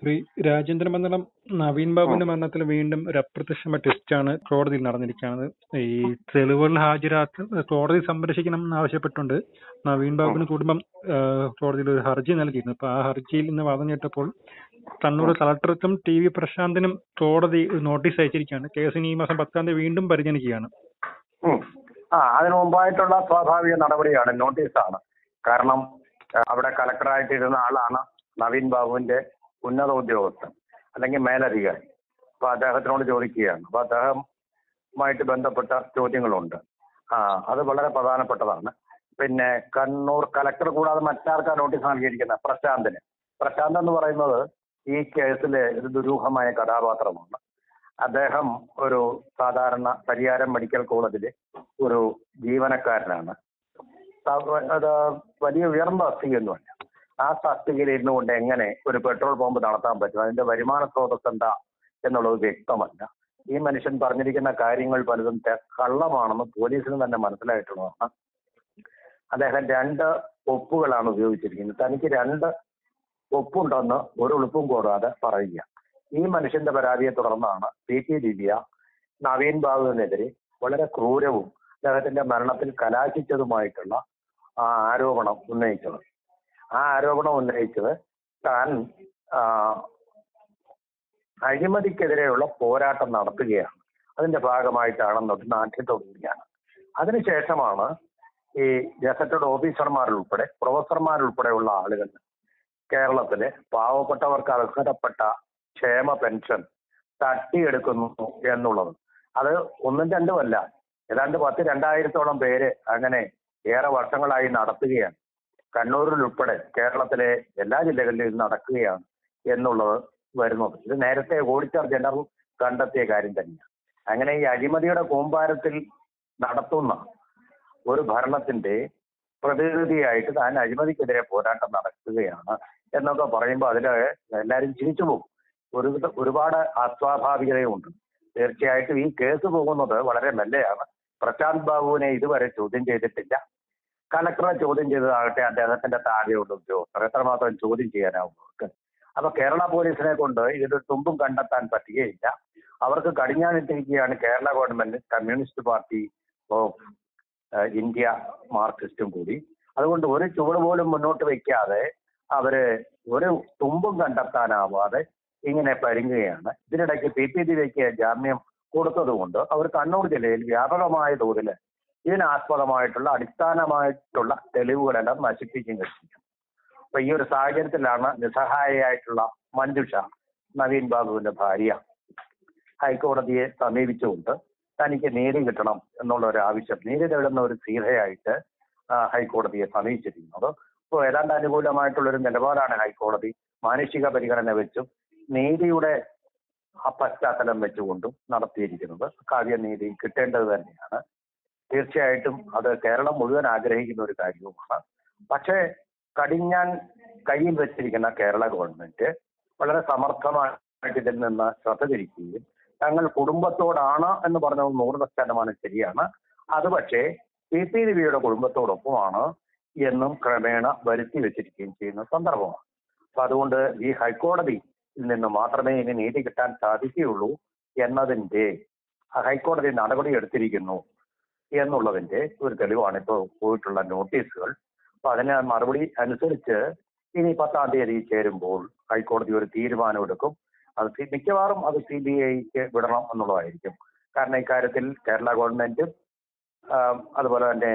ശ്രീ രാജേന്ദ്ര മന്ദലം നവീൻ ബാബുവിന്റെ മരണത്തിൽ വീണ്ടും ഒരു അപ്രത്യക്ഷമായ ടെസ്റ്റാണ് കോടതിയിൽ നടന്നിരിക്കുന്നത് ഈ തെളിവുകൾ ഹാജരാക്ക കോടതി സംരക്ഷിക്കണം എന്നാവശ്യപ്പെട്ടുകൊണ്ട് നവീൻ ബാബുവിന് കുടുംബം ആ, കോടതിയിൽ ഒരു ഹർജി നൽകിയിരുന്നു അപ്പൊ ആ ഹർജിയിൽ ഇന്ന് വാദം കേട്ടപ്പോൾ കണ്ണൂർ കളക്ടർക്കും ടി വി പ്രശാന്തിനും കോടതി ഒരു നോട്ടീസ് അയച്ചിരിക്കുകയാണ് കേസിന് ഈ മാസം പത്താം തീയതി വീണ്ടും പരിഗണിക്കുകയാണ് ഉം. ആ അതിനു മുമ്പായിട്ടുള്ള സ്വാഭാവിക നടപടിയാണ് നോട്ടീസാണ് കാരണം ആ, അവിടെ കലക്ടറായിട്ടിരുന്ന ആളാണ് നവീൻ ബാബുവിന്റെ ഉന്നത ഉദ്യോഗസ്ഥൻ അല്ലെങ്കിൽ മേലധികാരി അപ്പൊ അദ്ദേഹത്തിനോട് ചോദിക്കുകയാണ് അപ്പൊ അദ്ദേഹവുമായിട്ട് ബന്ധപ്പെട്ട ചോദ്യങ്ങളുണ്ട് ആ അത് വളരെ പ്രധാനപ്പെട്ടതാണ് പിന്നെ കണ്ണൂർ കലക്ടർ കൂടാതെ മറ്റാർക്കാ നോട്ടീസ് നൽകിയിരിക്കുന്നത് പ്രശാന്തിന് പ്രശാന്ത് എന്ന് പറയുന്നത് ഈ കേസിലെ ഒരു ദുരൂഹമായ കഥാപാത്രമാണ് അദ്ദേഹം ഒരു സാധാരണ പരിയാരം മെഡിക്കൽ കോളേജിലെ ഒരു ജീവനക്കാരനാണ് ത- അത് വലിയ ഉയർന്ന തസ്തികയൊന്നുമല്ല ആ തസ്തികയിൽ ഇരുന്നു കൊണ്ട് എങ്ങനെ ഒരു പെട്രോൾ പമ്പ് നടത്താൻ പറ്റും അതിന്റെ വരുമാന സ്രോതസ് എന്താ എന്നുള്ളത് വ്യക്തമല്ല ഈ മനുഷ്യൻ പറഞ്ഞിരിക്കുന്ന കാര്യങ്ങൾ പലതും തെ- കള്ളമാണെന്ന് പോലീസിന് തന്നെ മനസ്സിലായിട്ടുള്ളതാണ് അദ്ദേഹം രണ്ട് ഒപ്പുകളാണ് ഉപയോഗിച്ചിരിക്കുന്നത് തനിക്ക് രണ്ട് ഒപ്പുണ്ടെന്ന് ഒരു ഉളുപ്പും കൂടാതെ പറയുക ഈ മനുഷ്യന്റെ പരാതിയെ തുടർന്നാണ് പി ടി ദിവ്യ നവീൻ ബാബുവിനെതിരെ വളരെ ക്രൂരവും അദ്ദേഹത്തിന്റെ മരണത്തിൽ കലാശിച്ചതുമായിട്ടുള്ള ആ ആരോപണം ഉന്നയിച്ചത് ആ ആരോപണം ഉന്നയിച്ചത് താൻ ആ, അഴിമതിക്കെതിരെയുള്ള പോരാട്ടം നടത്തുകയാണ് അതിന്റെ ഭാഗമായിട്ടാണെന്നൊരു നാട്യത്തോടുകൂടിയാണ് അതിനുശേഷമാണ് ഈ ഗസറ്റഡ് ഓഫീസർമാരുൾപ്പെടെ പ്രൊഫസർമാരുൾപ്പെടെയുള്ള ആളുകൾ കേരളത്തിലെ പാവപ്പെട്ടവർക്ക് അർഹതപ്പെട്ട ക്ഷേമ പെൻഷൻ തട്ടിയെടുക്കുന്നു എന്നുള്ളത് അത് ഒന്നും രണ്ടുമല്ല ഏതാണ്ട് പത്ത് രണ്ടായിരത്തോളം പേര് അങ്ങനെ ഏറെ വർഷങ്ങളായി നടത്തുകയാണ് കണ്ണൂരിൽ ഉൾപ്പെടെ കേരളത്തിലെ എല്ലാ ജില്ലകളിലും ഇത് നടക്കുകയാണ് എന്നുള്ളത് വരുന്നത് ഇത് നേരത്തെ ഓഡിറ്റർ ജനറൽ കണ്ടെത്തിയ കാര്യം തന്നെയാണ് അങ്ങനെ ഈ അഴിമതിയുടെ കൂമ്പാരത്തിൽ നടത്തുന്ന ഒരു ഭരണത്തിന്റെ പ്രതിനിധിയായിട്ട് താൻ അഴിമതിക്കെതിരെ പോരാട്ടം നടത്തുകയാണ് എന്നൊക്കെ പറയുമ്പോൾ അതിൽ എല്ലാവരും ചിരിച്ചു പോകും ഒരു ഒരുപാട് അസ്വാഭാവികതയുണ്ട് തീർച്ചയായിട്ടും ഈ കേസ് പോകുന്നത് വളരെ മെല്ലെയാണ് പ്രശാന്ത് ബാബുവിനെ ഇതുവരെ ചോദ്യം ചെയ്തിട്ടില്ല കലക്ടറെ ചോദ്യം ചെയ്തതാകട്ടെ അദ്ദേഹത്തിന്റെ താഴെയുള്ള ഉദ്യോഗസ്ഥർ എത്രമാത്രം ചോദ്യം ചെയ്യാനാവും അവർക്ക് അപ്പൊ കേരള പോലീസിനെ കൊണ്ട് ഇതിന്റെ തുമ്പും കണ്ടെത്താൻ പറ്റുകയില്ല അവർക്ക് കടിഞ്ഞാണിട്ടിരിക്കുകയാണ് Kerala government Communist Party of uh, India മാർക്സിസ്റ്റും കൂടി അതുകൊണ്ട് ഒരു ചുവട് പോലും മുന്നോട്ട് വെക്കാതെ അവര് ഒരു തുമ്പും കണ്ടെത്താനാവാതെ ഇങ്ങനെ പരുങ്ങുകയാണ് ഇതിനിടയ്ക്ക് പി പി ദിവ്യയ്ക്ക് ജാമ്യം കൊടുത്തതുകൊണ്ട് അവർ കണ്ണൂർ ജില്ലയിൽ വ്യാപകമായ തോതിൽ ഇതിനാസ്പദമായിട്ടുള്ള അടിസ്ഥാനമായിട്ടുള്ള തെളിവുകളെല്ലാം നശിപ്പിക്കും കഴിഞ്ഞു അപ്പൊ ഈ ഒരു സാഹചര്യത്തിലാണ് നിസ്സഹായയായിട്ടുള്ള മഞ്ജുഷ നവീൻ ബാബുവിന്റെ ഭാര്യ ഹൈക്കോടതിയെ സമീപിച്ചുകൊണ്ട് തനിക്ക് നീതി കിട്ടണം എന്നുള്ള ഒരു ആവശ്യം നീതി തേടുന്ന ഒരു സീതയായിട്ട് ആ, ഹൈക്കോടതിയെ സമീപിച്ചിരിക്കുന്നത് അപ്പോൾ ഏതാണ്ട് അനുകൂലമായിട്ടുള്ള ഒരു നിലപാടാണ് ഹൈക്കോടതി മാനുഷിക പരിഗണന വെച്ചും നീതിയുടെ ആ പശ്ചാത്തലം വെച്ചുകൊണ്ടും നടത്തിയിരിക്കുന്നത് കാവ്യനീതി കിട്ടേണ്ടത് തന്നെയാണ് തീർച്ചയായിട്ടും അത് കേരളം മുഴുവൻ ആഗ്രഹിക്കുന്ന ഒരു കാര്യവുമാണ് പക്ഷേ കടിഞ്ഞാൻ കയ്യിൽ വെച്ചിരിക്കുന്ന കേരള ഗവൺമെന്റ് വളരെ സമർത്ഥമായിട്ട് ഇതിൽ നിന്ന് ശ്രദ്ധ തിരിക്കുകയും തങ്ങൾ കുടുംബത്തോടാണ് എന്ന് പറഞ്ഞത് നൂറ് ശതമാനം ശരിയാണ് അത് പക്ഷേ പി പി രവിയുടെ കുടുംബത്തോടൊപ്പമാണ് എന്നും ക്രമേണ വരുത്തി വെച്ചിരിക്കുകയും ചെയ്യുന്ന സന്ദർഭമാണ് അപ്പൊ അതുകൊണ്ട് ഈ ഹൈക്കോടതിയിൽ നിന്ന് മാത്രമേ ഇനി നീതി കിട്ടാൻ സാധിക്കുകയുള്ളൂ എന്നതിന്റെ ആ ഹൈക്കോടതി നടപടി എടുത്തിരിക്കുന്നു എന്നുള്ളതിന്റെ ഒരു തെളിവാണ് ഇപ്പോൾ പോയിട്ടുള്ള നോട്ടീസുകൾ അപ്പൊ അതിന് മറുപടി അനുസരിച്ച് ഇനി പത്താം തീയതി ചേരുമ്പോൾ ഹൈക്കോടതി ഒരു തീരുമാനമെടുക്കും അത് സി- മിക്കവാറും അത് സി ബി ഐക്ക് വിടണം എന്നുള്ളതായിരിക്കും കാരണം ഇക്കാര്യത്തിൽ കേരള ഗവൺമെന്റും ആം, അതുപോലെ തന്നെ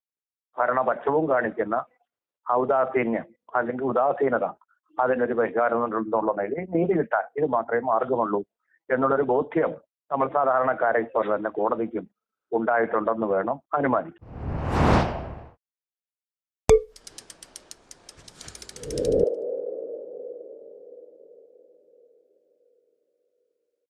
ഭരണപക്ഷവും കാണിക്കുന്ന ഔദാസീന്യം അല്ലെങ്കിൽ ഉദാസീനത അതിനൊരു പരിഹാരം എന്നുള്ള നിലയിൽ നീതി കിട്ടാൻ ഇത് മാത്രമേ മാർഗമുള്ളൂ എന്നുള്ളൊരു ബോധ്യം നമ്മൾ സാധാരണക്കാരെ പോലെ തന്നെ കോടതിക്കും ഉണ്ടായിട്ടുണ്ടെന്ന് വേണം അനുമാനിക്കാം